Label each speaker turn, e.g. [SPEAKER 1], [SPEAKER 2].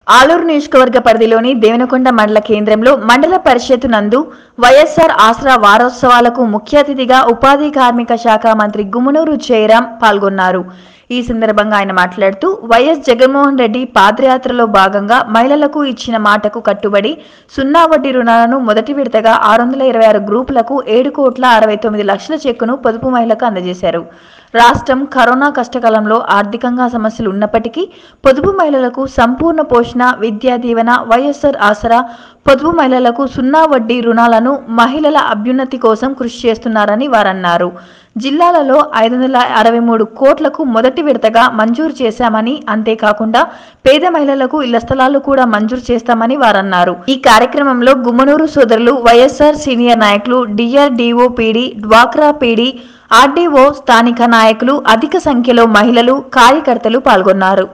[SPEAKER 1] ఆలూరు నియోజకవర్గ పరిధిలోని దేవనకొండ మండల కేంద్రంలో మండల పరిషత్ నందు వైఎస్ఆర్ ఆసరా వారోత్సవాలకు ముఖ్య అతిథిగా ఉపాధి కార్మిక శాఖ మంత్రి గుమ్మనూరు జయరాం పాల్గొన్నారు ఈ సందర్భంగా ఆయన మాట్లాడుతూ వైఎస్ జగన్మోహన్ రెడ్డి పాదయాత్రలో భాగంగా మహిళలకు ఇచ్చిన మాటకు కట్టుబడి సున్నా వడ్డీ రుణాలను మొదటి విడతగా ఆరు వందల ఇరవై ఆరు గ్రూపులకు ఏడు కోట్ల అరవై తొమ్మిది లక్షల చెక్కును పొదుపు మహిళలకు అందజేశారు రాష్ట్రం కరోనా కష్టకాలంలో ఆర్థికంగా సమస్యలు ఉన్నప్పటికీ పొదుపు మహిళలకు సంపూర్ణ పోషణ విద్యా దీవెన వైఎస్ఆర్ ఆసరా పొదుపు మహిళలకు సున్నా వడ్డీ రుణాలను మహిళల అభ్యున్నతి కోసం కృషి చేస్తున్నారని వారన్నారు జిల్లాలలో ఐదు వందల అరవై మూడు కోట్లకు మొదటి విడతగా మంజూరు చేశామని అంతేకాకుండా పేద మహిళలకు ఇళ్ల స్థలాలు కూడా మంజూరు చేస్తామని వారన్నారు ఈ కార్యక్రమంలో గుమ్మనూరు సోదరులు వైఎస్ఆర్ సీనియర్ నాయకులు డిఆర్డీఓ పీడీ డ్వాక్రా పీడీ ఆర్డీఓ స్థానిక నాయకులు అధిక సంఖ్యలో మహిళలు కార్యకర్తలు పాల్గొన్నారు